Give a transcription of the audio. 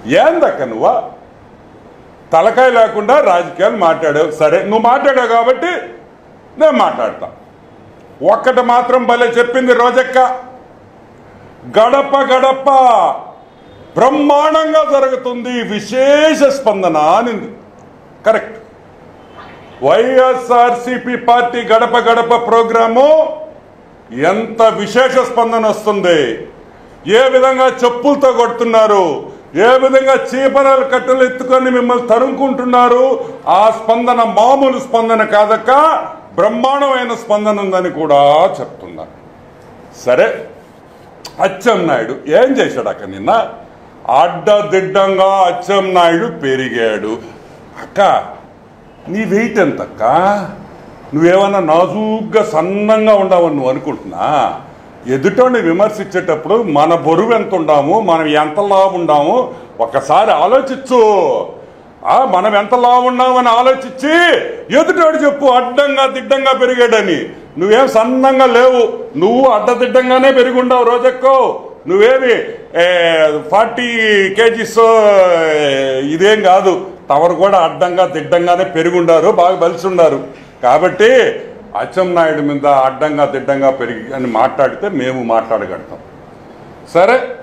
ఏందక్క నువ్వా తలకాయ లేకుండా రాజకీయాలు మాట్లాడావు సరే నువ్వు మాట్లాడావు కాబట్టి నేను మాట్లాడతా ఒక్కటి మాత్రం భలే చెప్పింది రోజక్క గడప గడప బ్రహ్మాండంగా జరుగుతుంది విశేష స్పందన అనింది కరెక్ట్ వైఎస్ఆర్సిపి పార్టీ గడప గడప ప్రోగ్రాము ఎంత విశేష స్పందన వస్తుంది ఏ విధంగా చెప్పులతో కొడుతున్నారు ఏ విధంగా చీపరాలు కట్టలు ఎత్తుకొని మిమ్మల్ని తరుముకుంటున్నారు ఆ స్పందన మామూలు స్పందన కాదక్క బ్రహ్మాండమైన స్పందన ఉందని కూడా చెప్తున్నా సరే అచ్చెం నాయుడు ఏం చేశాడు అక్క నిన్న అడ్డదిడ్డంగా అచ్చెం నాయుడు పెరిగాడు అక్క నీ వెయిట్ ఎంత అక్క నువ్వేమన్నా నాజూగ్గా సన్నంగా ఉండవని నువ్వు అనుకుంటున్నా ఎదుటోని విమర్శించేటప్పుడు మన బరువు ఎంత ఉండాము మనం ఎంత లావు ఉండాము ఒక్కసారి ఆలోచించు ఆ మనం ఎంత లావు ఉన్నామని ఆలోచించి ఎదుటోడు చెప్పు అడ్డంగా దిడ్డంగా పెరిగాడని నువ్వేం సన్నంగా లేవు నువ్వు అడ్డదిడ్డంగానే పెరిగి ఉండవు రోజెక్కో నువ్వేమి ఫార్టీ కేజీస్ ఇదేం కాదు తవరు కూడా అడ్డంగా దిడ్డంగానే పెరుగుండారు బాగా బలిసి ఉన్నారు కాబట్టి అచ్చెం నాయుడు మీద అడ్డంగా దిడ్డంగా పెరిగి అని మాట్లాడితే మేము మాట్లాడగడతాం సరే